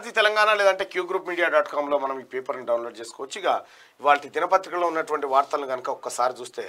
శనార్థి తెలంగాణ లేదంటే Q group media dot కామ్లో మనం ఈ పేపర్ని డౌన్లోడ్ చేసుకోవచ్చు ఇక ఇవాళ దినపత్రికలో ఉన్నటువంటి వార్తలను కనుక ఒక్కసారి చూస్తే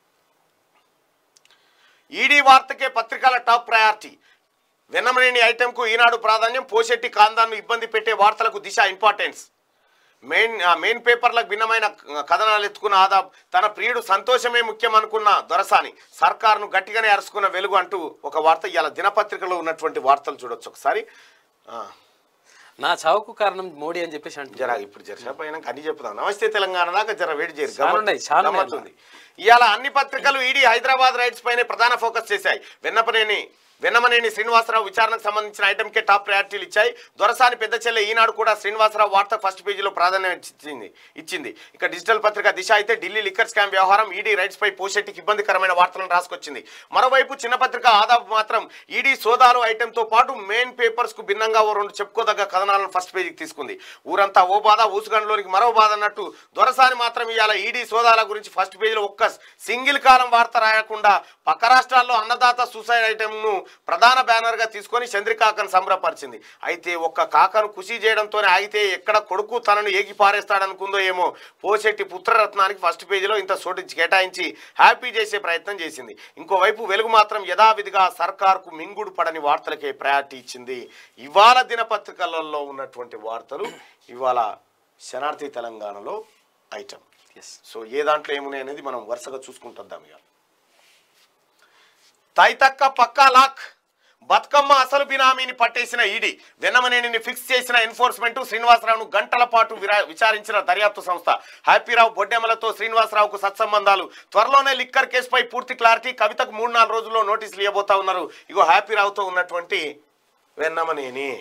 ఈడీ వార్తకే పత్రికల టాప్ ప్రయారిటీ వెన్నమనేని ఐటెంకు ఈనాడు ప్రాధాన్యం పోషెట్టి కాందాన్ని ఇబ్బంది పెట్టే వార్తలకు దిశ ఇంపార్టెన్స్ మెయిన్ ఆ మెయిన్ పేపర్లకు భిన్నమైన కథనాలు ఎత్తుకున్న ఆదాబ్ తన ప్రియుడు సంతోషమే ముఖ్యం అనుకున్న దొరసాని సర్కారును గట్టిగానే అరుచుకున్న వెలుగు అంటూ ఒక వార్త ఇవాళ దినపత్రికలో ఉన్నటువంటి వార్తలు చూడొచ్చు ఒకసారి ఆ, నా చావుకు కారణం మోడీ అని చెప్పేసి అంటున్నారు జర ఇప్పుడు జరసేపు అయినాక అన్ని చెప్తాం నమస్తే తెలంగాణ దాకా జర వేడి చేయరు చాలా ఉన్నాయి, చాలా ఉన్నాయి గమ్మత్తుంది ఇవాళ అన్ని పత్రికలు ఈడీ హైదరాబాద్ రైట్స్ పైనే ప్రధాన ఫోకస్ చేశాయి వెన్నపనేని వెన్నమనేని శ్రీనివాసరావు విచారణకు సంబంధించిన ఐటెంకే టాప్ ప్రయారిటీలు ఇచ్చాయి దొరసాని పెద్ద చెల్లె ఈనాడు కూడా శ్రీనివాసరావు వార్త ఫస్ట్ పేజీలో ప్రాధాన్యం ఇచ్చింది ఇచ్చింది ఇక డిజిటల్ పత్రిక దిశ అయితే ఢిల్లీ లిక్కర్ స్కామ్ వ్యవహారం ఈడీ రైట్స్ పై పోషెట్టికి ఇబ్బందికరమైన వార్తలను రాసుకొచ్చింది మరోవైపు చిన్న పత్రిక ఆదాబ్ మాత్రం ఈడీ సోదాలు ఐటెంతో పాటు మెయిన్ పేపర్స్ కు భిన్నంగా ఓ రెండు చెప్పుకోదగ్గ కథనాలను ఫస్ట్ పేజీకి తీసుకుంది ఊరంతా ఓ బాధ ఊసుగండ్లోనికి మరో బాధ అన్నట్టు దొరసాని మాత్రం ఇవాళ ఈడీ సోదాల గురించి ఫస్ట్ పేజీలో ఒక్క సింగిల్ కాలం వార్త రాయకుండా పక్క రాష్ట్రాల్లో అన్నదాత సూసైడ్ ఐటెంను ప్రధాన బ్యానర్గా తీసుకొని చంద్రికాకను సంబరపరిచింది అయితే ఒక్క కాకను ఖుషి చేయడంతోనే ఆగితే ఎక్కడ కొడుకు తనను ఏగి పారేస్తాడనుకుందో ఏమో పోశెట్టి పుత్రరత్నానికి ఫస్ట్ పేజీలో ఇంత చోటు కేటాయించి హ్యాపీ చేసే ప్రయత్నం చేసింది ఇంకోవైపు వెలుగు మాత్రం యథావిధిగా సర్కార్కు మింగుడు పడని వార్తలకే ప్రయారిటీ ఇచ్చింది ఇవాళ దినపత్రికలలో ఉన్నటువంటి వార్తలు ఇవాళ శనార్థి తెలంగాణలో ఐటమ్ ఎస్ సో ఏ దాంట్లో ఏమున్నాయి అనేది మనం వరుసగా చూసుకుంటుందాం ఇక తైతక్క పక్కా లాక్ బతుకమ్మ అసలు బినామీని పట్టేసిన ఈడీ వెన్నమనేనిని ఫిక్స్ చేసిన ఎన్ఫోర్స్మెంట్ శ్రీనివాసరావును గంటల పాటు విరా- విచారించిన దర్యాప్తు సంస్థ హ్యాపీరావు బొడ్డెమలతో శ్రీనివాసరావుకు సత్సంబంధాలు త్వరలోనే లిక్కర్ కేసుపై పూర్తి క్లారిటీ కవితకు మూడు నాలుగు రోజుల్లో నోటీసులు ఇవ్వబోతా ఉన్నారు ఇగో హ్యాపీరావుతో ఉన్నటువంటి వెన్నమనేని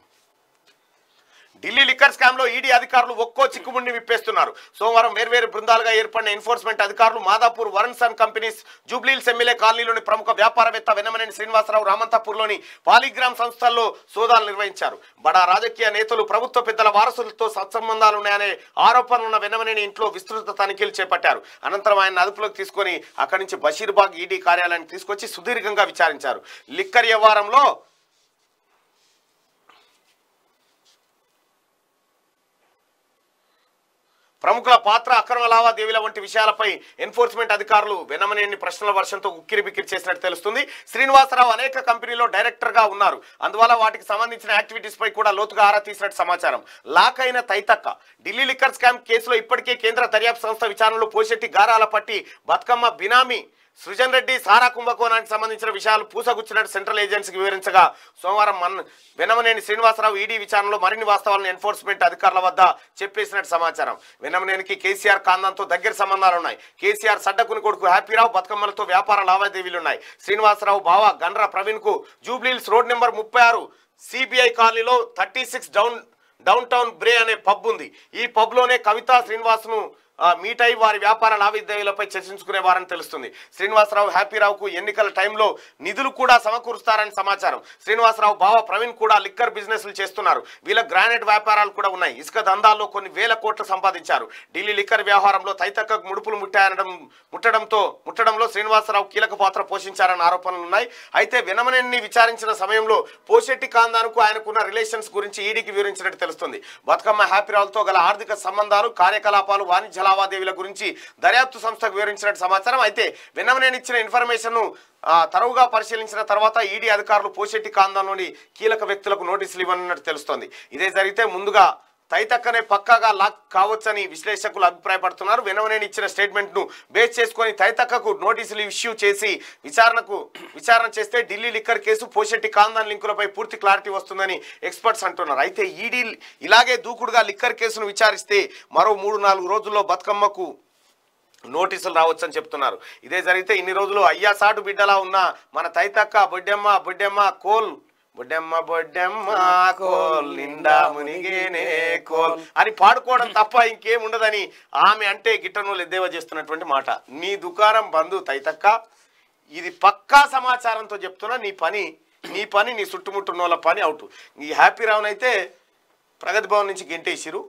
ఢిల్లీ లిక్కర్ స్కామ్ లో ఈడీ అధికారులు ఒక్కో చిక్కుముడిని విప్పేస్తున్నారు సోమవారం వేర్వేరు బృందాలుగా ఏర్పడిన ఎన్ఫోర్స్మెంట్ అధికారులు Madhapur Varun sun companies Jubilee Hills MLA కాలనీలోని ప్రముఖ వ్యాపారవేత్త వెన్నమనేని శ్రీనివాసరావు రామంతపూర్లోని పాలిగ్రామ్ సంస్థల్లో సోదాలు నిర్వహించారు బడా రాజకీయ నేతలు ప్రభుత్వ పెద్దల వారసులతో సత్సంబంధాలున్నాయనే ఆరోపణలున్న వెన్నమనేని ఇంట్లో విస్తృత తనిఖీలు చేపట్టారు అనంతరం ఆయన అదుపులోకి తీసుకొని అక్కడి నుంచి బషీర్బాగ్ ఈడీ కార్యాలయానికి తీసుకొచ్చి సుదీర్ఘంగా విచారించారు లిక్కర్ వ్యవహారంలో ప్రముఖుల పాత్ర అక్రమ లావాదేవీల వంటి విషయాలపై ఎన్ఫోర్స్మెంట్ అధికారులు వెనమనేని ప్రశ్నల వర్షంతో ఉక్కిరి బిక్కిరి చేసినట్టు తెలుస్తుంది శ్రీనివాసరావు అనేక కంపెనీలో డైరెక్టర్ గా ఉన్నారు అందువల్ల వాటికి సంబంధించిన యాక్టివిటీస్ పై కూడా లోతుగా ఆరా తీసినట్టు సమాచారం లాక్ అయిన తైతక్క ఢిల్లీ లిక్కర్ స్కామ్ కేసులో ఇప్పటికే కేంద్ర దర్యాప్తు సంస్థ విచారణలో పోషెట్టి గారాల పట్టి బతుకమ్మ బినామీ సృజన్ రెడ్డి సారా కుంభకోణానికి సంబంధించిన విషయాలు పూసగుచ్చినట్టు సెంట్రల్ ఏజెన్సీకి వివరించగా సోమవారం మన్ వెనమనేని శ్రీనివాసరావు ఈడీ విచారణలో మరిన్ని వాస్తవాలను ఎన్ఫోర్స్మెంట్ అధికారుల వద్ద చెప్పేసినట్టు సమాచారం వెనమనేనికి కేసీఆర్ కాందంతో దగ్గర సంబంధాలు ఉన్నాయి కేసీఆర్ సడ్డకుని కొడుకు హ్యాపీరావు బతుకమ్మలతో వ్యాపార లావాదేవీలు ఉన్నాయి శ్రీనివాసరావు బావ గండ్ర ప్రవీణ్ కు జూబ్లీహిల్స్ రోడ్ నెంబర్ ముప్పై ఆరు సిబిఐ కాలనీలో thirty six down downtown brew అనే పబ్ ఉంది ఈ పబ్లోనే కవిత శ్రీనివాస్ను ఆ, మీట్ అయి వారి వ్యాపార లావాదేవీలపై చర్చించుకునేవారని తెలుస్తుంది శ్రీనివాసరావు హ్యాపీరావుకు ఎన్నికల టైంలో నిధులు కూడా సమకూరుస్తారని సమాచారం శ్రీనివాసరావు బావ ప్రవీణ్ కూడా లిక్కర్ బిజినెస్లు చేస్తున్నారు వీళ్ళ గ్రానైట్ వ్యాపారాలు కూడా ఉన్నాయి ఇసుక దందాల్లో కొన్ని వేల కోట్లు సంపాదించారు ఢిల్లీ లిక్కర్ వ్యవహారంలో తైతక్కకు ముడుపులు ముట్టాయనడం ముట్టడంతో ముట్టడంలో శ్రీనివాసరావు కీలక పాత్ర పోషించారన్న ఆరోపణలు ఉన్నాయి అయితే వినమనేని విచారించిన సమయంలో పోషెట్టి కాందానుకు ఆయనకున్న రిలేషన్స్ గురించి ఈడీకి వివరించినట్టు తెలుస్తుంది బతుకమ్మ హ్యాపీరావులతో గల ఆర్థిక సంబంధాలు కార్యకలాపాలు వాణిజ్య లావాదేవీల గురించి దర్యాప్తు సంస్థకు వివరించినట్టు సమాచారం అయితే వినమనేని ఇచ్చిన ఇన్ఫర్మేషన్ను ఆ, తరువుగా పరిశీలించిన తర్వాత ఈడీ అధికారులు పోషెట్టి కాందంలోని కీలక వ్యక్తులకు నోటీసులు ఇవ్వనున్నట్టు తెలుస్తోంది ఇదే జరిగితే ముందుగా తైతక్కనే పక్కాగా లాక్ కావచ్చని విశ్లేషకులు అభిప్రాయపడుతున్నారు వెనవనేని ఇచ్చిన స్టేట్మెంట్ ను బేస్ చేసుకొని తైతక్కకు నోటీసులు ఇష్యూ చేసి విచారణకు విచారణ చేస్తే ఢిల్లీ లిక్కర్ కేసు పోషెట్టి కాందాన్ లింకులపై పూర్తి క్లారిటీ వస్తుందని ఎక్స్పర్ట్స్ అంటున్నారు అయితే ఈడీ ఇలాగే దూకుడుగా లిక్కర్ కేసును విచారిస్తే మరో మూడు నాలుగు రోజుల్లో బతుకమ్మకు నోటీసులు రావచ్చని చెప్తున్నారు ఇదే జరిగితే ఇన్ని రోజులు అయ్యా సాటు బిడ్డలా ఉన్న మన తైతక్క బొడ్డెమ్మ బొడ్డెమ్మ కోల్ బొడ్డెమ్మ బొడ్డెమ్మ కోల్ నిండా మునిగేనే కోల్ అని పాడుకోవడం తప్ప ఇంకేం ఉండదని ఆమె అంటే గిట్టనోళ్ళు ఎద్దేవా చేస్తున్నటువంటి మాట నీ దుకాణం బంధు తైతక్క ఇది పక్కా సమాచారంతో చెప్తున్నా నీ పని నీ పని నీ చుట్టుముట్టున్న వాళ్ళ పని అవుట్ ఈ హ్యాపీ రావున్ అయితే ప్రగతి భవన్ నుంచి గెంటేసిరు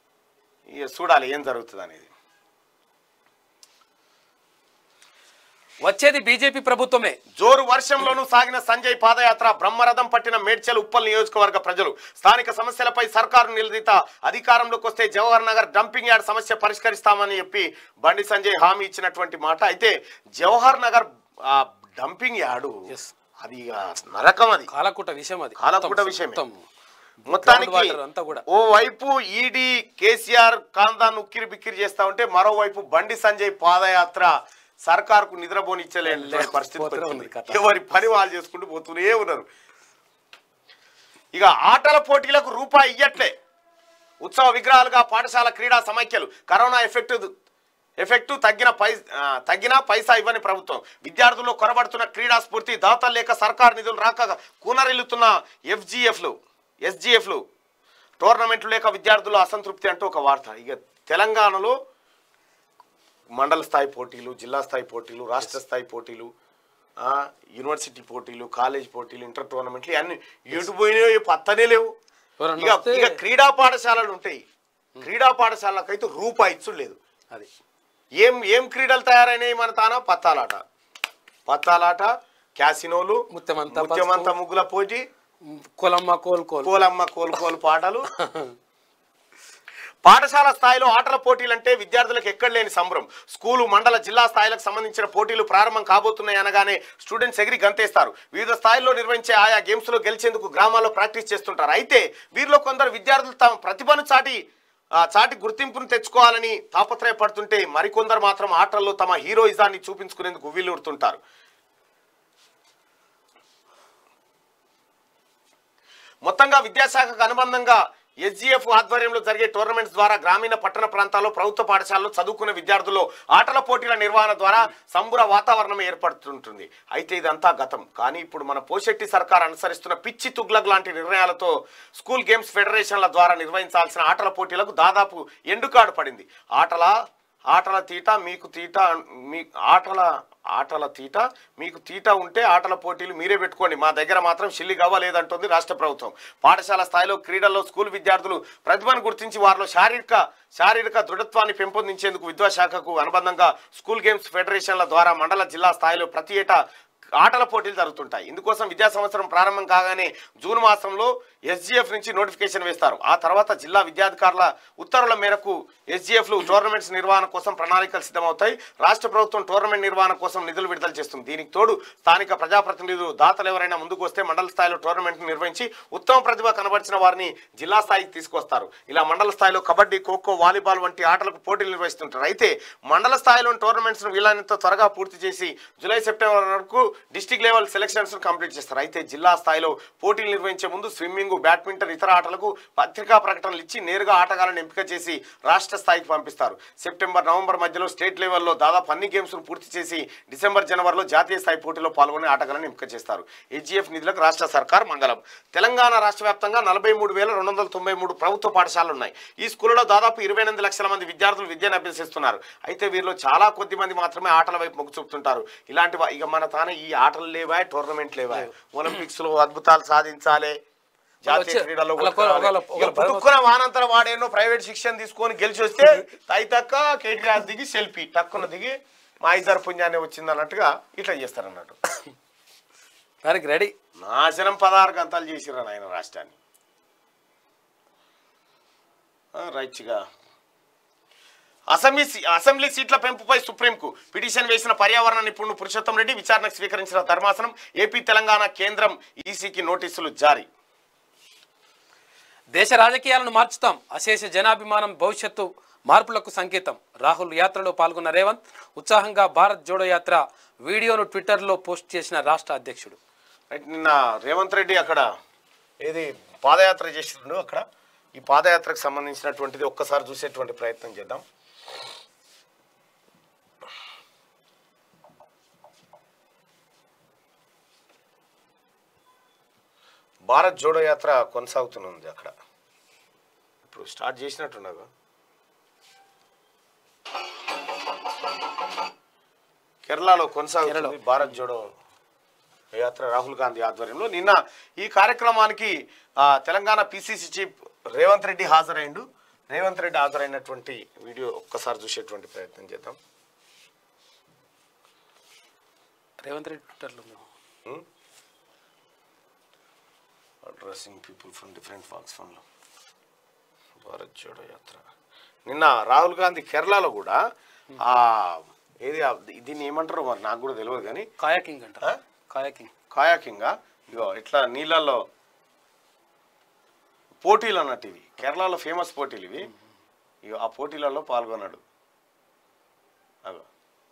ఇక చూడాలి ఏం జరుగుతుంది అనేది వచ్చేది బీజేపీ ప్రభుత్వమే జోరు వర్షంలోనూ సాగిన సంజయ్ పాదయాత్ర బ్రహ్మరథం పట్టిన మేడ్చల్ ఉప్పల్ నియోజకవర్గ ప్రజలు స్థానిక సమస్యలపై సర్కారు నిలదీత అధికారంలోకి వస్తే జవహర్ నగర్ డంపింగ్ యార్డ్ సమస్య పరిష్కరిస్తామని చెప్పి బండి సంజయ్ హామీ ఇచ్చినటువంటి మాట అయితే జవహర్ నగర్ ఆ, డంపింగ్ యార్డు Yes. అది ఇక నరకం అది కాలకూట విషయం అది కాలకూట మొత్తం- విషయమే. మొత్తం మొత్తానికి Ground water అంతా కూడా. ఓ వైపు ఈడీ కేసీఆర్ కాందాన్ని ఉక్కిరి బిక్కిరి చేస్తా ఉంటే మరోవైపు బండి సంజయ్ పాదయాత్ర సర్కార్కు నిద్రపోనిచ్చలేని లేదు, పరిస్థితి పోతూనే వచ్చింది. ఉంది కథ. ఎవరి పని వాళ్ళు చేసుకుంటూ పోతూనే ఉన్నారు ఇక ఆటల పోటీలకు రూపాయి ఇయ్యట్లే ఉత్సవ విగ్రహాలుగా పాఠశాల క్రీడా సమైక్యలు కరోనా ఎఫెక్ట్ ఎఫెక్టు తగ్గిన పై ఆ, తగ్గిన పైసా ఇవ్వని ప్రభుత్వం విద్యార్థుల్లో కొరబడుతున్న క్రీడా స్ఫూర్తి దాతలు లేక సర్కార్ నిధులు రాక కూనరిల్లుతున్న ఎఫ్జిఎఫ్లు ఎస్జిఎఫ్లు టోర్నమెంట్లు లేక విద్యార్థులు అసంతృప్తి అంటూ ఒక వార్త ఇక తెలంగాణలో మండల స్థాయి పోటీలు జిల్లా స్థాయి పోటీలు రాష్ట్ర స్థాయి పోటీలు ఆ, యూనివర్సిటీ పోటీలు కాలేజ్ పోటీలు ఇంటర్ టోర్నమెంట్లు అన్ని ఎటు పోయినాయో పత్తనే లేవు ఎవరన్నా ఇక వస్తే- ఇక క్రీడా పాఠశాలలు ఉంటాయి క్రీడా పాఠశాలకైతే రూపాయి ఇచ్చుడు లేదు అది ఏం ఏం క్రీడలు తయారైనాయి మన తాన పత్తాలాట పత్తాలాట క్యాసినోలు ముత్యమంతా ముత్యమంత ముగ్గుల పోటీ కొలమ్మ కోల్ కోల్ కోలమ్మ కోలు కోలు పాటలు పాఠశాల స్థాయిలో ఆటల పోటీలు అంటే విద్యార్థులకు ఎక్కడ లేని సంబరం స్కూలు మండల జిల్లా స్థాయిలకు సంబంధించిన పోటీలు ప్రారంభం కాబోతున్నాయి అనగానే స్టూడెంట్స్ ఎగిరి గంతేస్తారు వివిధ స్థాయిల్లో నిర్వహించే ఆయా గేమ్స్ లో గెలిచేందుకు గ్రామాల్లో ప్రాక్టీస్ చేస్తుంటారు అయితే వీరిలో కొందరు విద్యార్థులు తమ ప్రతిభను చాటి ఆ, చాటి గుర్తింపును తెచ్చుకోవాలని తాపత్రయపడుతుంటే మరికొందరు మాత్రం ఆటల్లో తమ హీరోయిజాన్ని చూపించుకునేందుకు ఉవ్విల్లుడుతుంటారు మొత్తంగా విద్యాశాఖకు అనుబంధంగా ఎస్జిఎఫ్ ఆధ్వర్యంలో జరిగే టోర్నమెంట్స్ ద్వారా గ్రామీణ పట్టణ ప్రాంతాల్లో ప్రభుత్వ పాఠశాలలో చదువుకునే విద్యార్థుల్లో ఆటల పోటీల నిర్వహణ ద్వారా సంబుర వాతావరణం ఏర్పడుతుంటుంది అయితే ఇదంతా గతం కానీ ఇప్పుడు మన పోషెట్టి సర్కార్ అనుసరిస్తున్న పిచ్చి తుగ్లక్ లాంటి నిర్ణయాలతో స్కూల్ గేమ్స్ ఫెడరేషన్ల ద్వారా నిర్వహించాల్సిన ఆటల పోటీలకు దాదాపు ఎండుకాడు పడింది ఆటల ఆటల తీట మీకు తీట మీ ఆటల ఆటల తీట మీకు తీట ఉంటే ఆటల పోటీలు మీరే పెట్టుకోండి మా దగ్గర మాత్రం షిల్లి లేదంటుంది రాష్ట్ర ప్రభుత్వం పాఠశాల స్థాయిలో క్రీడల్లో స్కూల్ విద్యార్థులు ప్రతిభను గుర్తించి వారిలో శారీరక శారీరక దృఢత్వాన్ని పెంపొందించేందుకు విద్యాశాఖకు అనుబంధంగా స్కూల్ గేమ్స్ ఫెడరేషన్ల ద్వారా మండల జిల్లా స్థాయిలో ప్రతి ఏటా ఆటల పోటీలు జరుగుతుంటాయి ఇందుకోసం విద్యా సంవత్సరం ప్రారంభం కాగానే జూన్ మాసంలో ఎస్జిఎఫ్ నుంచి నోటిఫికేషన్ వేస్తారు ఆ తర్వాత జిల్లా విద్యాధికారుల ఉత్తర్వుల మేరకు ఎస్జిఎఫ్లు టోర్నమెంట్స్ నిర్వహణ కోసం ప్రణాళికలు సిద్ధమవుతాయి రాష్ట్ర ప్రభుత్వం టోర్నమెంట్ నిర్వహణ కోసం నిధులు విడుదల చేస్తుంది దీనికి తోడు స్థానిక ప్రజాప్రతినిధులు దాతలు ఎవరైనా ముందుకు వస్తే మండల స్థాయిలో టోర్నమెంట్ నిర్వహించి ఉత్తమ ప్రతిభ కనబరిచిన వారిని జిల్లా స్థాయికి తీసుకొస్తారు ఇలా మండల స్థాయిలో కబడ్డీ ఖోఖో వాలీబాల్ వంటి ఆటలకు పోటీలు నిర్వహిస్తుంటారు అయితే మండల స్థాయిలోని టోర్నమెంట్స్ వీలైనంత త్వరగా పూర్తి చేసి జూలై సెప్టెంబర్ వరకు డిస్టిక్ లెవెల్ సెలక్షన్స్ కంప్లీట్ చేస్తారు అయితే జిల్లా స్థాయిలో పోటీలు నిర్వహించే ముందు స్విమ్మింగ్ బ్యాడ్మింటన్ ఇతర ఆటలకు పత్రికా ప్రకటనలు ఇచ్చి నేరుగా ఆటగాళ్లను ఎంపిక చేసి రాష్ట్ర స్థాయికి పంపిస్తారు సెప్టెంబర్ నవంబర్ మధ్యలో స్టేట్ లెవెల్లో దాదాపు అన్ని గేమ్స్ పూర్తి చేసి డిసెంబర్ జనవరిలో జాతీయ స్థాయి పోటీలో పాల్గొనే ఆటగాళ్లను ఎంపిక చేస్తారు హెచ్జిఎఫ్ నిధులకు రాష్ట్ర సర్కార్ మంగళం తెలంగాణ రాష్ట్ర వ్యాప్తంగా నలభై మూడు వేల రెండు వందల తొంభై మూడు ప్రభుత్వ పాఠశాలలు ఉన్నాయి ఈ స్కూళ్ళలో దాదాపు ఇరవై ఎనిమిది లక్షల మంది విద్యార్థులు విద్యను అభ్యసిస్తున్నారు అయితే వీరిలో చాలా కొద్ది మంది మాత్రమే ఆటల వైపు మొగ్గు చూపుతుంటారు ఇలాంటి వా- ఇక మన తానే ఈ ఆటలు లేవా టోర్నమెంట్ లేవా ఒలింపిక్స్ లో అద్భుతాలు సాధించాలి జాతీయ వచ్చే- క్రీడల్లో వాళ్ళ- కొట్టుకురావాలి. వాళ్ళ- ఇక వాళ్ళ- పుట్టుక్కున వానంతర వాడేనో ప్రైవేట్ శిక్షణ తీసుకొని గెలిచి వస్తే తైతక్క కేటీఆర్ దిగి సెల్ఫీ టక్కున దిగి మా ఇద్దరు పుణ్యాన్ని వచ్చింది అన్నట్టుగా ఇట్లా చేస్తారు అన్నట్టు దానికి రెడీ నాశనం పదహారు గంటలు చేసిర్రు ఆయన రాష్ట్రాన్ని ఆ, రైట్గా అసెంబ్లీ సీ- అసెంబ్లీ సీట్ల పెంపుపై సుప్రీంకు పిటిషన్ వేసిన పర్యావరణ నిపుణుడు పురుషోత్తం రెడ్డి విచారణకు స్వీకరించిన ధర్మాసనం ఏపీ తెలంగాణ కేంద్రం ఈసీకి నోటీసులు జారీ దేశ రాజకీయాలను మార్చుతాం అశేష జనాభిమానం భవిష్యత్తు మార్పులకు సంకేతం రాహుల్ యాత్రలో పాల్గొన్న రేవంత్ ఉత్సాహంగా భారత్ జోడో యాత్ర వీడియోను ట్విట్టర్లో పోస్ట్ చేసిన రాష్ట్ర అధ్యక్షుడు రైట్ నిన్న రేవంత్ రెడ్డి అక్కడ ఏది పాదయాత్ర చేసిండు అక్కడ ఈ పాదయాత్రకు సంబంధించినటువంటిది ఒక్కసారి చూసేటువంటి ప్రయత్నం చేద్దాం భారత్ జోడో యాత్ర కొనసాగుతున్నది అక్కడ ఇప్పుడు స్టార్ట్ చేసినట్టున్నారు కేరళలో కొనసాగుతుంది భారత్ జోడో యాత్ర రాహుల్ గాంధీ ఆధ్వర్యంలో నిన్న ఈ కార్యక్రమానికి ఆ, తెలంగాణ పిసిసి చీఫ్ రేవంత్ రెడ్డి హాజరైండు రేవంత్ రెడ్డి హాజరైనటువంటి వీడియో ఒక్కసారి చూసేటువంటి ప్రయత్నం చేద్దాం రేవంత్ రెడ్డి ట్విట్టర్లో ఉంది. Addressing people from different walks ఫోన్లో భారత్ జోడో యాత్ర నిన్న రాహుల్ గాంధీ కేరళలో కూడా ఆ ఏది ఆ- దీన్ని ఏమంటారో మరి నాకు కూడా తెలియదు కానీ కాయాకింగ్ అంట ఆ? కాయాకింగ్ కాయాకింగా ఇగో ఇట్లా నీళ్ళల్లో పోటీలు అన్నట్టు ఇవి కేరళలో ఫేమస్ పోటీలు ఇవి ఇగో ఆ పోటీలలో పాల్గొన్నాడు అగో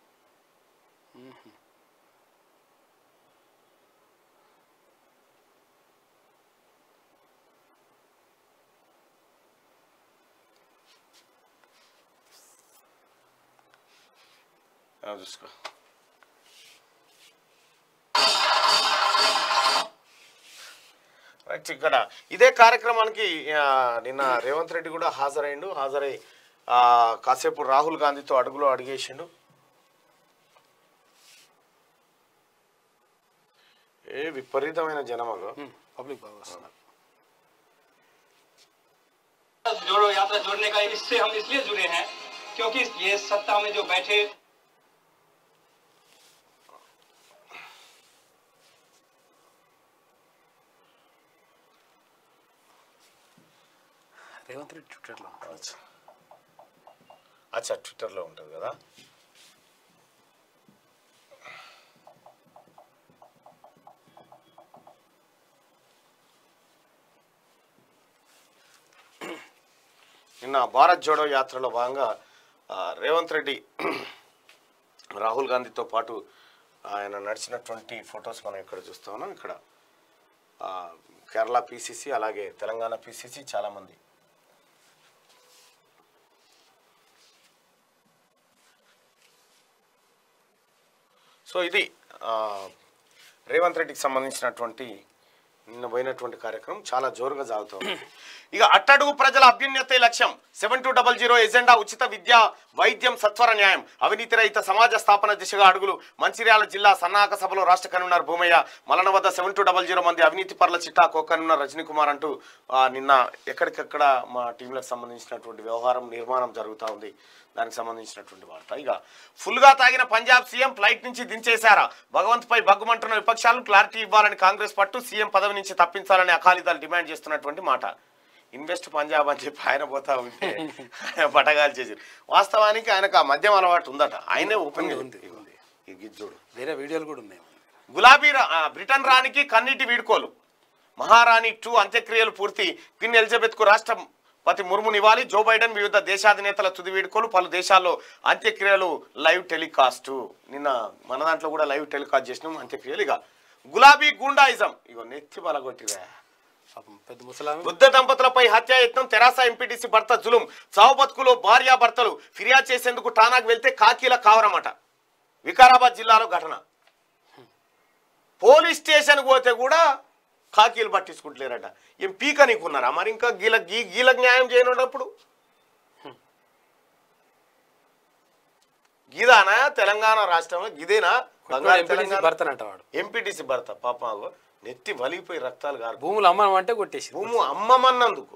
ఆ, చూసుకో రైట్ ఇక్కడ ఇదే కార్యక్రమానికి ఆ, నిన్న రేవంత్ రెడ్డి కూడా హాజరైండు హాజరై ఆ, కాసేపు రాహుల్ గాంధీతో అడుగులో అడిగేసిండు ఏ విపరీతమైన జనమగో పబ్లిక్ బాగా వస్తున్నారు जोड़ो यात्रा जोड़ने का इससे हम इसलिए जुड़े हैं क्योंकि ये सत्ता में जो बैठे రేవంత్ రెడ్డి ట్విట్టర్లో ఉంటుంది. అచ్చా ట్విట్టర్లో ఉంటుంది కదా నిన్న భారత్ జోడో యాత్రలో భాగంగా ఆ, రేవంత్ రెడ్డి రాహుల్ గాంధీతో పాటు ఆయన నడిచినటువంటి ఫొటోస్ మనం ఇక్కడ చూస్తా ఉన్నాం ఇక్కడ ఆ, కేరళ పిసిసి అలాగే తెలంగాణ పిసిసి చాలామంది సో ఇది ఆ, రేవంత్ రెడ్డికి సంబంధించినటువంటి నిన్న పోయినటువంటి కార్యక్రమం చాలా జోరుగా సాగుతుంది ఇక అట్టడుగు ప్రజల అభ్యున్నతే లక్ష్యం seven two double zero agenda ఉచిత విద్య వైద్యం సత్వర న్యాయం అవినీతి రహిత సమాజ స్థాపన దిశగా అడుగులు మంచిర్యాల జిల్లా సన్నాహక సభలో రాష్ట్ర కన్వీనర్ భూమయ్య మలన వద్ద సెవెన్ టూ డబల్ జీరో మంది అవినీతి పర్ల చిట్టా కో కన్వీనర్ రజనీ కుమార్ అంటూ ఆ, నిన్న ఎక్కడికక్కడ మా టీంలకు సంబంధించినటువంటి వ్యవహారం నిర్మాణం జరుగుతూ ఉంది దానికి సంబంధించినటువంటి వార్త ఇక ఫుల్గా తాగిన పంజాబ్ సీఎం ఫ్లైట్ నుంచి దించేశారా భగవంత్ పై బగ్గుమంటున్న విపక్షాలు క్లారిటీ ఇవ్వాలని కాంగ్రెస్ పట్టు సీఎం పదవి నుంచి తప్పించాలని అకాలీదాలు డిమాండ్ చేస్తున్నటువంటి మాట ఇన్వెస్ట్ పంజాబ్ అని చెప్పి ఆయన పోతా ఉంటే ఆయన పటగాలు చేశారు వాస్తవానికి ఆయనకు ఆ మద్యం అలవాటు ఉందట ఆయనే ఓపెన్ ఉంది, ఉంది. చూడు వేరే వీడియోలు కూడా ఉన్నాయి గులాబీ రా- ఆ, బ్రిటన్ రాణికి కన్నీటి వీడ్కోలు మహారాణి టూ అంత్యక్రియలు పూర్తి క్వీన్ ఎలిజబెత్ కు రాష్ట్రపతి ముర్ము నివాళి జో బైడెన్ వివిధ దేశాధినేతల తుది వీడ్కోలు పలు దేశాల్లో అంత్యక్రియలు లైవ్ టెలికాస్ట్ నిన్న మన దాంట్లో కూడా లైవ్ టెలికాస్ట్ చేసినాం అంత్యక్రియలు ఇక గులాబీ గూండాయిజం ఇగో నెత్తి బలగొట్టిరా పాపం పెద్ద ముసలామి వృద్ధ దంపతులపై హత్యాయత్నం తెరాస ఎంపీటీసీ భర్త జులుం చావు బతుకులో భార్యాభర్తలు ఫిర్యాదు చేసేందుకు ఠానాకు వెళ్తే కాకీల కావరమట వికారాబాద్ జిల్లాలో ఘటన పోలీస్ స్టేషన్ పోతే కూడా కాకీలు పట్టించుకుంటలేరట ఏం పీక నీకున్నారా మరి ఇంకా గీల గీ గీలకు న్యాయం చేయనున్నప్పుడు గీదానా తెలంగాణ రాష్ట్రంలో గిదేనా బంగారు ఎంపీటీసీ తెలంగాణ భర్తనంట వాడు ఎంపీటీసీ భర్త పాప నెత్తి వలిగిపోయి రక్తాలు గారు భూములు అమ్మడం అంటే కొట్టేసి భూము అమ్మమన్నందుకు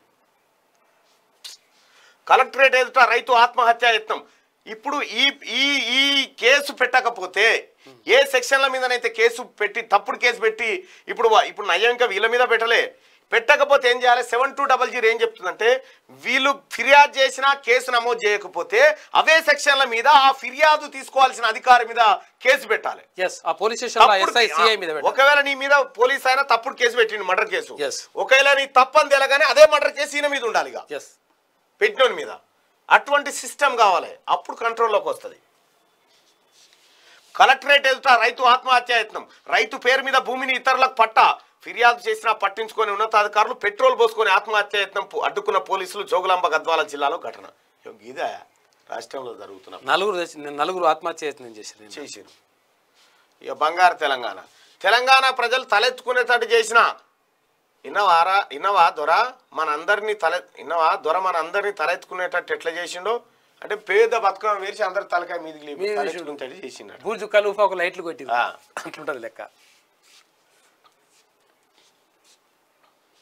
కలెక్టరేట్ ఎదుట రైతు ఆత్మహత్య యత్నం ఇప్పుడు ఈ ఈ ఈ కేసు పెట్టకపోతే ఏ సెక్షన్ల మీదనైతే కేసు పెట్టి తప్పుడు కేసు పెట్టి ఇప్పుడు వా- ఇప్పుడు నయం ఇంకా వీళ్ళ మీద పెట్టలే పెట్టకపోతే ఏం చేయాలి సెవెన్ టూ డబల్ జీరో ఏం చెప్తుందంటే వీళ్ళు ఫిర్యాదు చేసినా కేసు నమోదు చేయకపోతే అవే సెక్షన్ల మీద ఆ ఫిర్యాదు తీసుకోవాల్సిన అధికారి మీద కేసు పెట్టాలి ఎస్ ఆ పోలీస్ స్టేషన్ లో తప్పుడు ఎస్ఐ కే- సిఐ మీద పెట్టాలి. ఒకవేళ నీ మీద పోలీస్ అయినా తప్పుడు కేసు పెట్టిండు మర్డర్ కేసు Yes. ఒకవేళ నీ తప్పని తెలగానే అదే మర్డర్ కేసు ఈయన మీద ఉండాలి ఇక ఎస్ పెట్టినోని మీద అటువంటి సిస్టమ్ కావాలి అప్పుడు కంట్రోల్లోకి వస్తుంది కలెక్టరేట్ ఎదుట రైతు ఆత్మహత్య యత్నం రైతు పేరు మీద భూమిని ఇతరులకు పట్టా ఫిర్యాదు చేసినా పట్టించుకొని ఉన్నతాధికారులు పెట్రోల్ పోసుకొని ఆత్మహత్య యత్నం పు- అడ్డుకున్న పోలీసులు జోగులాంబ గద్వాల జిల్లాలో ఘటన ఇగో ఇదే రాష్ట్రంలో జరుగుతున్న నలుగురు తెచ్చి- నలుగురు ఆత్మహత్య యత్నం చేశారు చేసారు ఇక బంగారు తెలంగాణ తెలంగాణ ప్రజలు తలెత్తుకునేటట్టు చేసిన ఇన్నవారా ఇన్నవా దొర మన అందరినీ తల ఇన్నవా దొర మన అందరినీ తలెత్తుకునేటట్టు ఎట్లా చేసిండో అంటే పేద బతుకమ్మ వేసి అందరి తలకాయ మీదికి లేపి మీద తలెత్తుకునేటట్టు చేసిండు బూర్జు కలుపు ఒక లైట్లు కొట్టి ఆ. అట్లుంటది లెక్క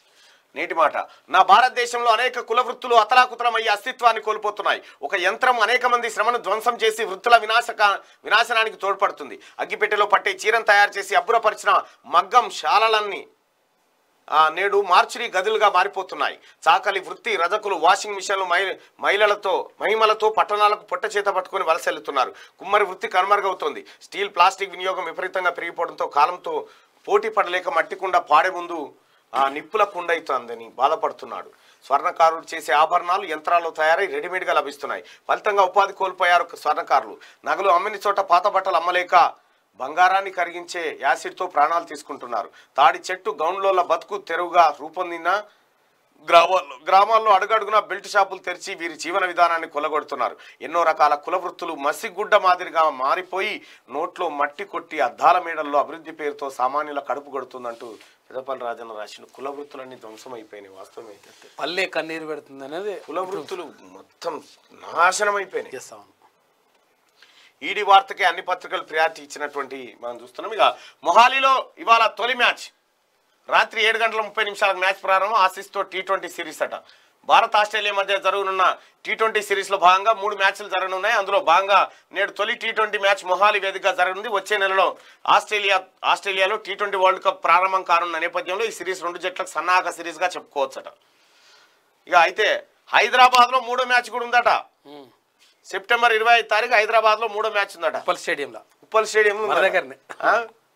నేటి మాట నా భారతదేశంలో అనేక కుల వృత్తులు అతలాకుతలమయ్యే అస్తిత్వాన్ని కోల్పోతున్నాయి ఒక యంత్రం అనేక మంది శ్రమను ధ్వంసం చేసి వృత్తుల వినాశక వినాశనానికి తోడ్పడుతుంది అగ్గిపెట్టెలో పట్టే చీరను తయారు చేసి అబ్బురపరిచిన మగ్గం శాలలన్నీ ఆ, నేడు మార్చురీ గదులుగా మారిపోతున్నాయి చాకలి వృత్తి రజకులు వాషింగ్ మిషన్లు మహి మహిళలతో మహిమలతో పట్టణాలకు పొట్ట చేత పట్టుకొని వలసెళ్తున్నారు కుమ్మరి వృత్తి కనుమరుగవుతోంది స్టీల్ ప్లాస్టిక్ వినియోగం విపరీతంగా పెరిగిపోవడంతో కాలంతో పోటీ పడలేక మట్టి కుండ పాడే ముందు ఆ నిప్పుల కుండ అవుతుందని బాధపడుతున్నాడు స్వర్ణకారుడు చేసే ఆభరణాలు యంత్రాల్లో తయారై రెడీమేడ్గా లభిస్తున్నాయి ఫలితంగా ఉపాధి కోల్పోయారు స్వర్ణకారులు నగలు అమ్మని చోట పాత బట్టలు అమ్మలేక బంగారాన్ని కరిగించే యాసిడ్తో ప్రాణాలు తీసుకుంటున్నారు తాడి చెట్టు గౌన్లోల బతుకు తెరువుగా రూపొందిన గ్రామాల్లో గ్రామాల్లో అడుగడుగున బెల్ట్ షాపులు తెరిచి వీరి జీవన విధానాన్ని కొలగొడుతున్నారు ఎన్నో రకాల కుల వృత్తులు మసిగుడ్డ మాదిరిగా మారిపోయి నోట్లో మట్టి కొట్టి అద్దాల మేడల్లో అభివృద్ధి పేరుతో సామాన్యుల కడుపు కొడుతుందంటూ పెదపల్లి రాజన్న రాసిన కుల వృత్తులన్నీ ధ్వంసం అయిపోయినాయి వాస్తవమే పల్లె కన్నీరు పెడుతుంది అనేది కుల వృత్తులు మొత్తం నాశనం అయిపోయినాయి చేస్తాం ఈడీ వార్తకే అన్ని పత్రికలు ప్రియారిటీ ఇచ్చినటువంటి మనం చూస్తున్నాం ఇక మొహాలీలో ఇవాళ తొలి మ్యాచ్ రాత్రి ఏడు గంటల ముప్పై నిమిషాలకు మ్యాచ్ ప్రారంభం ఆసిస్తో టీ ట్వంటీ సిరీస్ అట భారత్ ఆస్ట్రేలియా మధ్య జరగనున్న టీ ట్వంటీ సిరీస్లో భాగంగా మూడు మ్యాచ్లు జరగనున్నాయి అందులో భాగంగా నేడు తొలి టీ ట్వంటీ మ్యాచ్ మొహాలి వేదికగా జరగనుంది వచ్చే నెలలో ఆస్ట్రేలియా ఆస్ట్రేలియాలో టీ ట్వంటీ వరల్డ్ కప్ ప్రారంభం కానున్న నేపథ్యంలో ఈ సిరీస్ రెండు జట్లకు సన్నాహక సిరీస్గా చెప్పుకోవచ్చట ఇక అయితే హైదరాబాద్లో మూడో మ్యాచ్ కూడా ఉందట సెప్టెంబర్ ఇరవై ఐదు తారీఖు హైదరాబాద్లో మూడో మ్యాచ్ ఉందట ఉప్పల్ స్టేడియంలో ఉప్పల్ స్టేడియం మన ఉందట. దగ్గరనే. ఆ?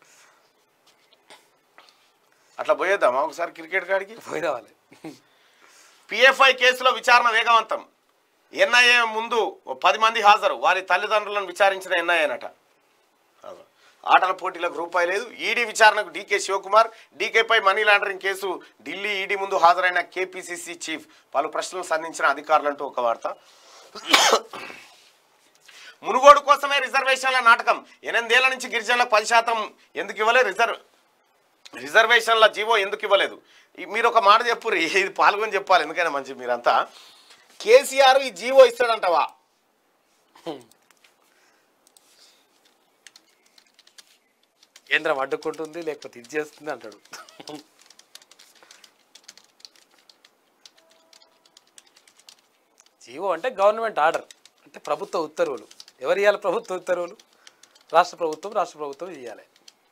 అట్లా పోయేద్దామా ఒకసారి క్రికెట్ కాడికి పోయి రావాలి పిఎఫ్ఐ కేసులో విచారణ వేగవంతం ఎన్ఐఏ ముందు ఓ పది మంది హాజరు వారి తల్లిదండ్రులను విచారించిన ఎన్ఐఏనట ఆటల పోటీలకు రూపాయి లేదు ఈడీ విచారణకు డీకే శివకుమార్ డీకేపై money laundering case Delhi ED ముందు హాజరైన కేపీసీసీ చీఫ్ పలు ప్రశ్నలు సంధించిన అధికారులంటూ ఒక వార్త మునుగోడు కోసమే రిజర్వేషన్ల నాటకం ఎనిమిదేళ్ల నుంచి గిరిజనులకు పది శాతం ఎందుకు ఇవ్వలేదు రిజర్వ్ రిజర్వేషన్ల జీవో ఎందుకు ఇవ్వలేదు ఈ- మీరు ఒక మాట చెప్పుర్రి ఇది పాల్గొని చెప్పాలి ఎందుకైనా మంచి మీరంతా కేసీఆర్ ఈ జీవో ఇస్తాడంటవా కేంద్రం అడ్డుకుంటుంది లేకపోతే ఇది చేస్తుంది అంటాడు జీవో అంటే గవర్నమెంట్ ఆర్డర్ అంటే ప్రభుత్వ ఉత్తర్వులు ఎవరు ఇవ్వాలి ప్రభుత్వ ఉత్తర్వులు రాష్ట్ర ప్రభుత్వం రాష్ట్ర ప్రభుత్వం ఇవ్వాలి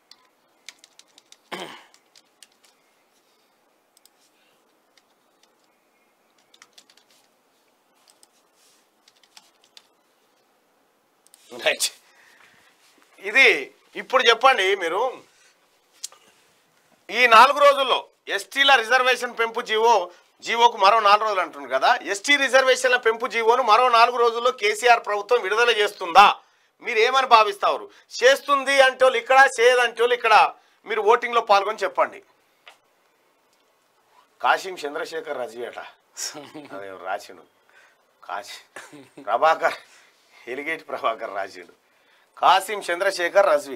రైట్ ఇది ఇప్పుడు చెప్పండి మీరు ఈ నాలుగు రోజుల్లో ఎస్టీల రిజర్వేషన్ పెంపు జీవో జీవోకు మరో నాలుగు రోజులు అంటున్నారు కదా ఎస్టీ రిజర్వేషన్ల పెంపు జీవోను మరో నాలుగు రోజుల్లో కేసీఆర్ ప్రభుత్వం విడుదల చేస్తుందా మీరు ఏమని భావిస్తారు చేస్తుంది అంటే వాళ్ళు ఇక్కడ చేయదంటే వాళ్ళు ఇక్కడ మీరు ఓటింగ్లో పాల్గొని చెప్పండి కాశీం చంద్రశేఖర్ రజీయట అదే రాసిండు కాశీ ప్రభాకర్ ఎలిగేటి ప్రభాకర్ రాసిండు కాసిం చంద్రశేఖర్ రజ్వి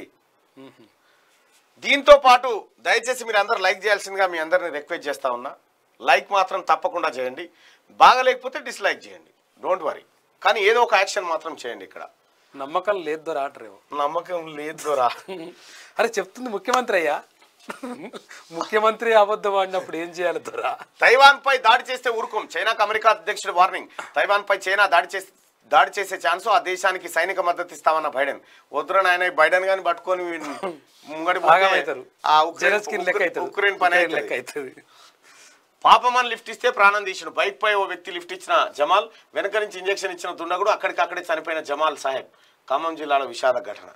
దీంతో పాటు దయచేసి మీరు అందరు లైక్ చేయాల్సిందిగా మీ అందరిని రిక్వెస్ట్ చేస్తా ఉన్నా లైక్ మాత్రం తప్పకుండా చేయండి బాగలేకపోతే డిస్లైక్ చేయండి డోంట్ వరీ కానీ ఏదో ఒక యాక్షన్ మాత్రం చేయండి ఇక్కడ నమ్మకం లేదు దొర ఆటరేమో నమ్మకం లేదు దొరా అరే చెప్తుంది ముఖ్యమంత్రి అయ్యా ముఖ్యమంత్రి అబద్ధం ఆడినప్పుడు ఏం చేయాలి దొరా తైవాన్ పై దాడి చేస్తే ఊరుకోం చైనాకు అమెరికా అధ్యక్షుడు వార్నింగ్ తైవాన్ పై చైనా దాడి చేసి దాడి చేసే ఛాన్స్ ఆ దేశానికి సైనిక మద్దతు ఇస్తామన్న బైడెన్ వద్దురని ఆయన బైడెన్ గాని పట్టుకొని వీడిని ముంగడి పోతే ఆగమవుతారు ఆ ఉక్రెయిన్ జెలెన్స్కీ లెక్క అవుతుంది ఉక్రెయిన్ పని ఉక్రెయిన్ లెక్క అవుతుంది అవుతుంది పాపమని లిఫ్ట్ ఇస్తే ప్రాణం తీసిన బైక్ పై ఓ వ్యక్తి లిఫ్ట్ ఇచ్చిన జమాల్ వెనక నుంచి ఇంజెక్షన్ ఇచ్చిన దుండగుడు అక్కడికక్కడే చనిపోయిన జమాల్ సాహెబ్ ఖమ్మం జిల్లాలో విషాద ఘటన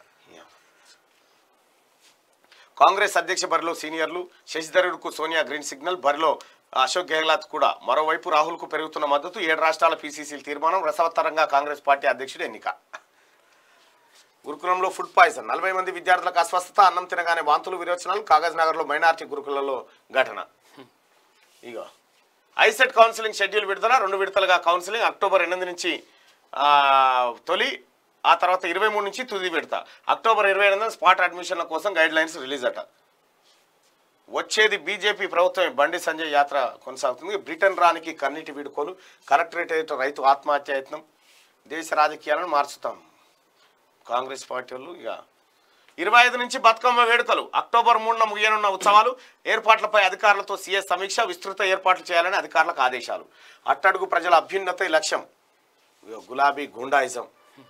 కాంగ్రెస్ అధ్యక్ష బరిలో సీనియర్లు శశిధరుడుకు సోనియా గ్రీన్ సిగ్నల్ బరిలో అశోక్ గెహ్లాత్ కూడా మరోవైపు రాహుల్కు పెరుగుతున్న మద్దతు ఏడు రాష్ట్రాల పీసీసీల తీర్మానం రసవత్తరంగా కాంగ్రెస్ పార్టీ అధ్యక్షుడు ఎన్నిక గురుకులంలో ఫుడ్ పాయిజన్ నలభై మంది విద్యార్థులకు అస్వస్థత అన్నం తినగానే వాంతులు విరోచనాలు కాగజ్ నగర్లో మైనార్టీ గురుకులలో ఘటన ఇగో ఐసెట్ కౌన్సిలింగ్ షెడ్యూల్ విడుదల రెండు విడతలుగా కౌన్సిలింగ్ అక్టోబర్ ఎనిమిది నుంచి ఆ, తొలి ఆ తర్వాత ఇరవై మూడు నుంచి తుది విడత అక్టోబర్ ఇరవై ఎనిమిది స్పాట్ అడ్మిషన్ల కోసం గైడ్ లైన్స్ రిలీజ్ అట వచ్చేది బీజేపీ ప్రభుత్వం బండి సంజయ్ యాత్ర కొనసాగుతుంది బ్రిటన్ రానికి కన్నీటి వీడుకోలు కలెక్టరేట్ ఎదుట రైతు ఆత్మహత్య యత్నం దేశ రాజకీయాలను మార్చుతాం కాంగ్రెస్ పార్టీ వాళ్ళు ఇక ఇరవై ఐదు నుంచి బతుకమ్మ వేడుకలు అక్టోబర్ మూడున ముగియనున్న ఉత్సవాలు ఏర్పాట్లపై అధికారులతో సీఎస్ సమీక్ష విస్తృత ఏర్పాట్లు చేయాలని అధికారులకు ఆదేశాలు అట్టడుగు ప్రజల అభ్యున్నత లక్ష్యం ఇగో గులాబీ గుండాయిజం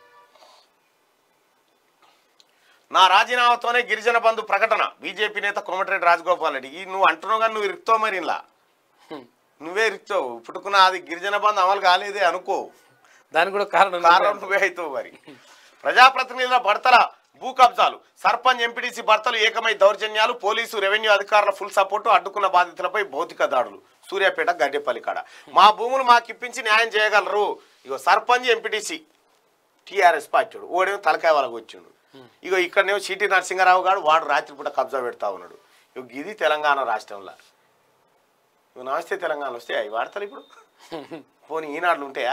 నా రాజీనామాతోనే గిరిజన బంధు ప్రకటన బీజేపీ నేత కోమటిరెడ్డి రాజగోపాల్ రెడ్డి ఈ నువ్వు అంటున్నావు కానీ నువ్వు ఇరుక్తావు మరి ఇలా నువ్వే ఇరుక్తావు పుట్టుకున్న అది గిరిజన బంధు అమలు కాలేదే అనుకో దానికి కూడా కారణం కారణం నువ్వే అవుతావు మరి ప్రజాప్రతినిధుల భర్తల భూ కబ్జాలు సర్పంచ్ ఎంపీటీసీ భర్తలు ఏకమై దౌర్జన్యాలు పోలీసు రెవెన్యూ అధికారుల ఫుల్ సపోర్టు అడ్డుకున్న బాధితులపై భౌతిక దాడులు సూర్యాపేట గడ్డెపల్లి కాడ మా భూములు మాకు ఇప్పించి న్యాయం చేయగలరు ఇగో సర్పంచ్ ఎంపీటీసీ టీఆర్ఎస్ పార్టీడు ఓడేమో తలకాయ వాళ్ళకి వచ్చిండు ఇగో ఇక్కడనేమో సిటీ నరసింహారావు గారు వాడు రాత్రిపూట కబ్జా పెడతా ఉన్నాడు ఇగో ఇది తెలంగాణ రాష్ట్రంలో ఇగో నమస్తే తెలంగాణ వస్తే అవి వాడతారు ఇప్పుడు పోనీ ఈనాడులు ఉంటాయా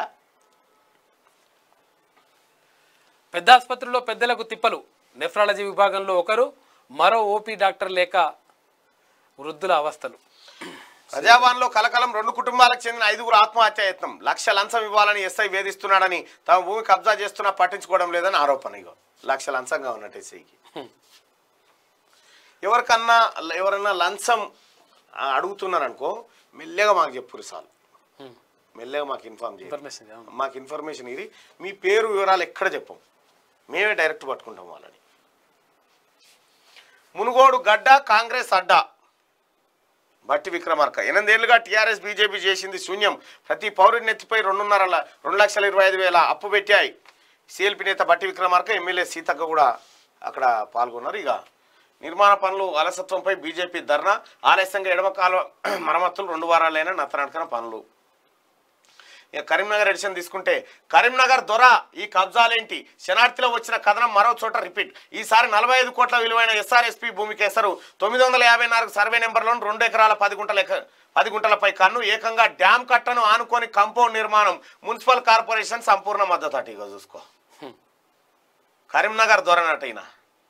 పెద్ద ఆసుపత్రిలో పెద్దలకు తిప్పలు నెఫ్రాలజీ విభాగంలో ఒకరు మరో ఓపీ డాక్టర్ లేక వృద్ధుల అవస్థలు ప్రజావాన్లో కలకలం రెండు కుటుంబాలకు చెందిన ఐదుగురు ఆత్మహత్య యత్నం లక్ష లంచం ఇవ్వాలని ఎస్ఐ వేధిస్తున్నాడని తమ భూమి కబ్జా చేస్తున్నా పట్టించుకోవడం లేదని ఆరోపణ ఇగో లక్ష లంచంగా ఉన్నట్టు ఎస్ఐకి ఎవరికన్నా ఎవరన్నా లంచం ఆ, అడుగుతున్నారనుకో మెల్లగా మాకు చెప్పురు సార్ మెల్లగా మాకు ఇన్ఫార్మ్ చేయండి ఇన్ఫర్మేషన్ అవును. మాకు ఇన్ఫర్మేషన్ ఇది మీ పేరు వివరాలు ఎక్కడ చెప్పం మేమే డైరెక్ట్ పట్టుకుంటాం వాళ్ళని మునుగోడు గడ్డ కాంగ్రెస్ అడ్డా బట్టి విక్రమార్క ఎనిమిదేళ్లుగా టీఆర్ఎస్ బీజేపీ చేసింది శూన్యం ప్రతి పౌరుడి నెత్తిపై రెండున్నర ల- రెండు లక్షల ఇరవై ఐదు వేల అప్పు పెట్టాయి సిఎల్పి నేత బట్టి విక్రమార్క ఎమ్మెల్యే సీతక్క కూడా అక్కడ పాల్గొన్నారు ఇక నిర్మాణ పనులు అలసత్వంపై బీజేపీ ధర్నా ఆలస్యంగా ఎడమ కాలువ మరమ్మతులు రెండు వారాలైనా నత్తనడకన పనులు ఇక కరీంనగర్ ఎడిషన్ తీసుకుంటే కరీంనగర్ దొర ఈ కబ్జాలేంటి శనార్థిలో వచ్చిన కథనం మరో చోట రిపీట్ ఈసారి నలభై ఐదు కోట్ల విలువైన ఎస్ఆర్ఎస్పి భూమి కేసరు తొమ్మిది వందల యాభై నాలుగు సర్వే నెంబర్లోని రెండు ఎకరాల పది గుంటల ఎక- పది గుంటలపై కన్ను ఏకంగా డ్యామ్ కట్టను ఆనుకొని కంపౌండ్ నిర్మాణం మున్సిపల్ కార్పొరేషన్ సంపూర్ణ మద్దతు అటు ఇగో చూసుకో కరీంనగర్ దొరనట ఈయన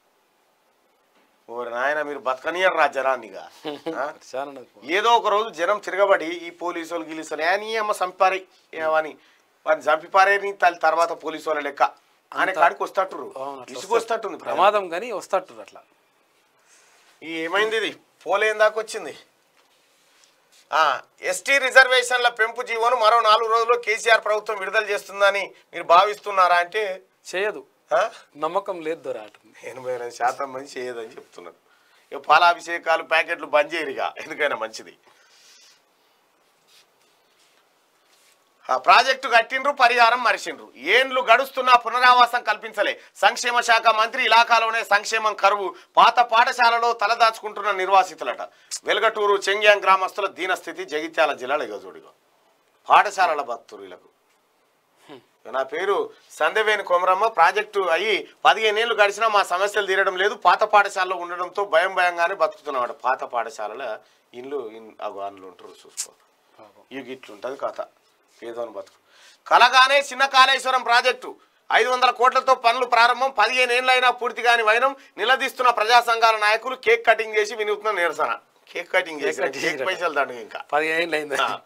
ఓరి నాయన మీరు బతకనియర్ రా జనాన్నిగా ఆ? చాలా ఉన్నది పో. ఏదో ఒక రోజు జనం తిరగబడి ఈ పోలీసు వాళ్ళు గీలీసు ఏ నీ అమ్మ చంపారి ఏమని వాడిని చంపిపారేని తల్లి తర్వాత పోలీసు వాళ్ళ లెక్క ఆయన కాడికి వస్తట్టురు అవును, అట్లా ఇసుకు వస్తట్టుంది ప్రమాదం ప్రమాదం కానీ వస్తట్టు అట్లా ఈ ఏమైంది ఇది పోలేం దాకా వచ్చింది ఆ, ఎస్టీ రిజర్వేషన్ల పెంపు జీవోను మరో నాలుగు రోజుల్లో కేసీఆర్ ప్రభుత్వం విడుదల చేస్తుందని మీరు భావిస్తున్నారా అంటే చేయదు ఆ? నమ్మకం లేదు దొర అటు ఎనభై ఎనిమిది శాతం మంది చేయదని చెప్తున్నారు ఇక పాలాభిషేకాలు ప్యాకెట్లు బంద్ చేయరుగా ఎందుకైనా మంచిది ఆ ప్రాజెక్టు కట్టిండ్రు పరిహారం మరిచిండ్రు ఏండ్లు గడుస్తున్నా పునరావాసం కల్పించలే సంక్షేమ శాఖ మంత్రి ఇలాకాలోనే సంక్షేమం కరువు పాత పాఠశాలలో తలదాచుకుంటున్న నిర్వాసితులట వెలగటూరు చెంగ్యాంగ్ గ్రామస్తుల దీనస్థితి జగిత్యాల జిల్లాలో ఇగో చూడిగో పాఠశాలల భక్తులు వీళ్ళకు నా పేరు సందవేని కొమరమ్మ ప్రాజెక్టు అయ్యి పదిహేను ఏళ్ళు గడిచినా మా సమస్యలు తీరడం లేదు పాత పాఠశాలలో ఉండడంతో భయం భయంగానే బతుకుతున్నామాట పాత పాఠశాలల ఇల్లు ఇన్ అగో అందులో ఉంటారు చూసుకో ఇవి ఇట్లుంటుంది కథ పేదోని బతుకు కలగానే చిన్న కాళేశ్వరం ప్రాజెక్టు ఐదు వందల కోట్లతో పనులు ప్రారంభం పదిహేను ఏళ్ళైనా పూర్తి కాని వైనం నిలదీస్తున్న ప్రజా సంఘాల నాయకులు కేక్ కటింగ్ చేసి వినూత్న నిరసన కేక్ కటింగ్ చేసి కటింగ్ కేక్ పైసలు దండు ఇంకా పదిహేను అయింది ఆ.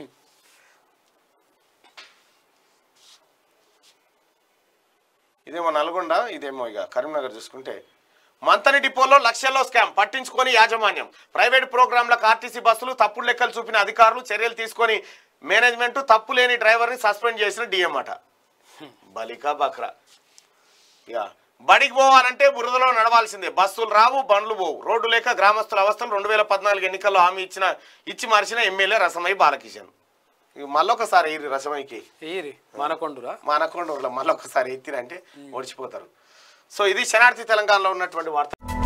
ఇదేమో నల్గొండ ఇదేమో ఇక కరీంనగర్ చూసుకుంటే మంతని డిపోలో లక్షల్లో స్కామ్ పట్టించుకొని యాజమాన్యం ప్రైవేట్ ప్రోగ్రాంలకు ఆర్టీసీ బస్సులు తప్పుడు లెక్కలు చూపిన అధికారులు చర్యలు తీసుకొని మేనేజ్మెంట్ తప్పు లేని డ్రైవర్ని సస్పెండ్ చేసిన డిఎం అట బలికా బక్రా ఇక బడికి పోవాలంటే బురదలో నడవాల్సిందే బస్సులు రావు బండ్లు పోవు రోడ్డు లేక గ్రామస్తుల అవస్థలు రెండు వేల పద్నాలుగు ఎన్నికల్లో హామీ ఇచ్చిన ఇచ్చి మార్చిన ఎమ్మెల్యే రసమై బాలకిషన్ ఇక మళ్ళొకసారి ఈ రసమైకి ఏరి మనకొండురా మా అనకొండ మళ్ళొకసారి ఎత్తిరంటే ఓడిచిపోతారు సో ఇది శనార్థి తెలంగాణలో ఉన్నటువంటి వార్త